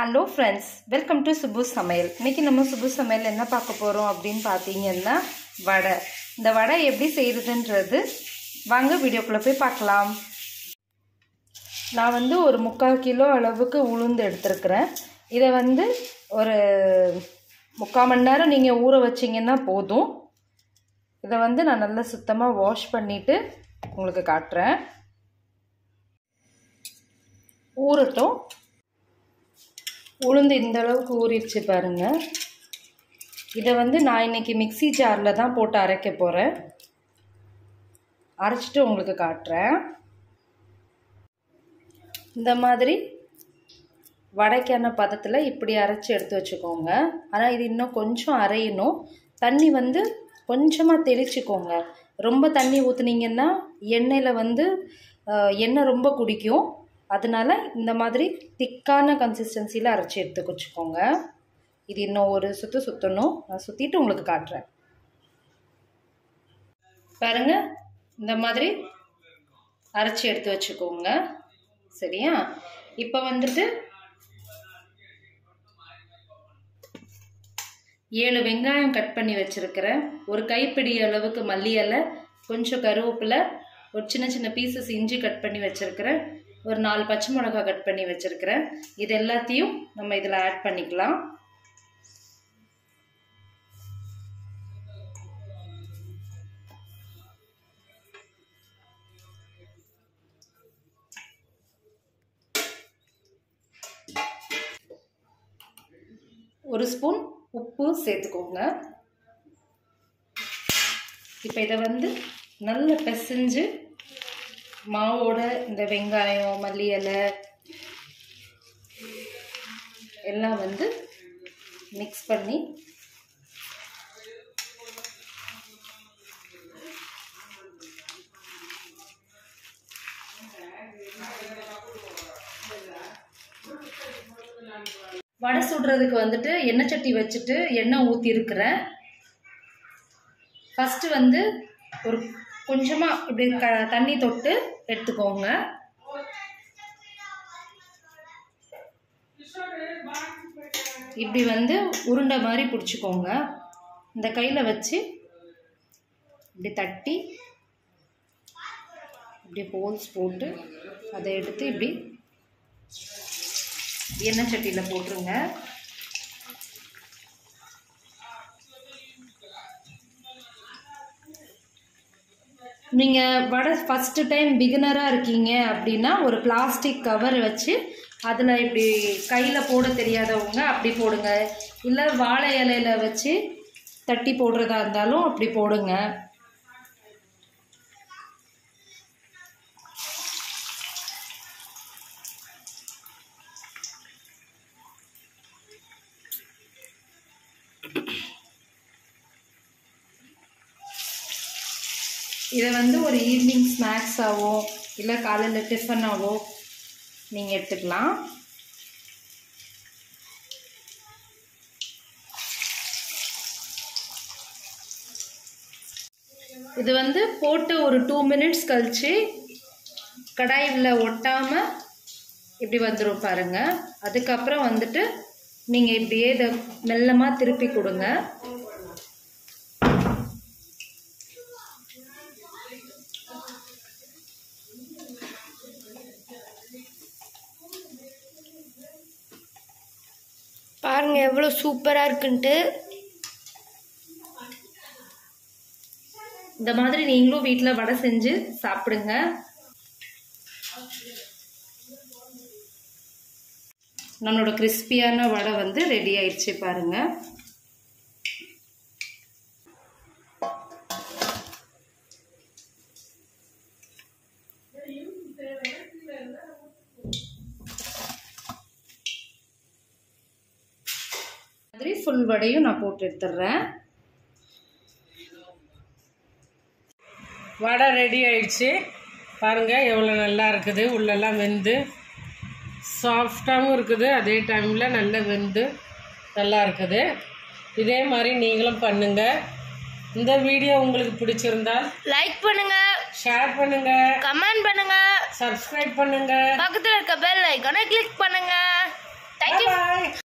hello friends welcome to சுபு சமையல் இன்னைக்கு நம்ம சுபு சமையல் என்ன பார்க்க போகிறோம் அப்படின்னு பார்த்தீங்கன்னா வடை இந்த வடை எப்படி செய்கிறதுன்றது வாங்க வீடியோக்குள்ளே போய் பார்க்கலாம் நான் வந்து ஒரு முக்கால் கிலோ அளவுக்கு உளுந்து எடுத்திருக்கிறேன் இதை வந்து ஒரு முக்கால் மணி நேரம் நீங்கள் ஊற வச்சிங்கன்னா போதும் இதை வந்து நான் நல்லா சுத்தமாக வாஷ் பண்ணிவிட்டு உங்களுக்கு காட்டுறேன் ஊறட்டும் உளுந்து இந்த அளவுக்கு ஊறிடுச்சு பாருங்க இதை வந்து நான் இன்னைக்கு மிக்ஸி ஜாரில் தான் போட்டு அரைக்க போகிறேன் அரைச்சிட்டு உங்களுக்கு காட்டுறேன் இந்த மாதிரி வடைக்கான பதத்தில் இப்படி அரைச்சி எடுத்து வச்சுக்கோங்க ஆனால் இது இன்னும் கொஞ்சம் அரையணும் தண்ணி வந்து கொஞ்சமாக தெளிச்சுக்கோங்க ரொம்ப தண்ணி ஊற்றுனீங்கன்னா எண்ணெயில் வந்து அஹ், எண்ணெய் ரொம்ப குடிக்கும் அதனால இந்த மாதிரி திக்கான கன்சிஸ்டன்சியில் அரைச்சி எடுத்து வச்சுக்கோங்க இது இன்னும் ஒரு சுற்று சுற்றணும் நான் சுற்றிட்டு உங்களுக்கு காட்டுறேன் பாருங்க இந்த மாதிரி அரைச்சி எடுத்து வச்சுக்கோங்க சரியா இப்போ வந்துட்டு ஏழு வெங்காயம் கட் பண்ணி வச்சுருக்கிறேன் ஒரு கைப்பிடி அளவுக்கு மல்லி இலை கொஞ்சம் கருவேப்பிலை ஒரு சின்ன சின்ன பீசஸ் இஞ்சி கட் பண்ணி வச்சுருக்கிறேன் ஒரு நாலு பச்சை மிளகாய் கட் பண்ணி வச்சுருக்கிறேன் இது எல்லாத்தையும் நம்ம இதில் ஆட் பண்ணிக்கலாம் ஒரு ஸ்பூன் உப்பு சேர்த்துக்கோங்க இப்போ இதை வந்து நல்ல பிசைஞ்சு மாவோட இந்த வெங்காயம் மல்லி இலை எல்லாம் வந்து மிக்ஸ் பண்ணி வடை சுடுறதுக்கு வந்துட்டு எண்ணெய் சட்டி வச்சுட்டு எண்ணெய் ஊற்றிருக்கிறேன் ஃபஸ்ட்டு வந்து ஒரு கொஞ்சமாக இப்படி க தண்ணி தொட்டு எடுத்துக்கோங்க இப்படி வந்து உருண்டை மாதிரி பிடிச்சிக்கோங்க இந்த கையில் வச்சு இப்படி தட்டி இப்படி ஹோல்ஸ் போட்டு அதை எடுத்து இப்படி எண்ணெய் சட்டியில் போட்டுருங்க நீங்கள் வடை ஃபஸ்ட்டு டைம் பிகினராக இருக்கீங்க அப்படின்னா ஒரு பிளாஸ்டிக் கவர் வச்சு அதில் இப்படி கையில் போட தெரியாதவங்க அப்படி போடுங்க இல்லை வாழை இலையில வச்சு தட்டி போடுறதா இருந்தாலும் அப்படி போடுங்க இதை வந்து ஒரு ஈவினிங் ஸ்நாக்ஸாவோ இல்லை காலையில் டிஃபனாவோ நீங்கள் எடுத்துக்கலாம் இது வந்து போட்டு ஒரு டூ மினிட்ஸ் கழிச்சு கடாயில் ஒட்டாமல் இப்படி வந்துடும் பாருங்க அதுக்கப்புறம் வந்துட்டு நீங்கள் இப்படியே இதை மெல்லமாக திருப்பி கொடுங்க பாருங்க எவ்வளோ சூப்பராக இருக்குன்ட்டு இந்த மாதிரி நீங்களும் வீட்டில் வடை செஞ்சு சாப்பிடுங்க நம்மளோட கிறிஸ்பியான வடை வந்து ரெடி ஆயிடுச்சு பாருங்க மாதிரி ஃபுல் வடையும் நான் போட்டு எடுத்துடுறேன் வடை ரெடி ஆயிடுச்சு பாருங்கள் எவ்வளோ நல்லா இருக்குது உள்ளெல்லாம் வெந்து சாஃப்டாகவும் இருக்குது அதே டைமில் நல்லா வெந்து நல்லா இருக்குது இதே மாதிரி நீங்களும் பண்ணுங்கள் இந்த வீடியோ உங்களுக்கு பிடிச்சிருந்தா லைக் பண்ணுங்க ஷேர் பண்ணுங்கள் கமெண்ட் பண்ணுங்க சப்ஸ்கிரைப் பண்ணுங்கள் பக்கத்தில் இருக்க பெல் ஐக்கானை கிளிக் பண்ணுங்க பாய்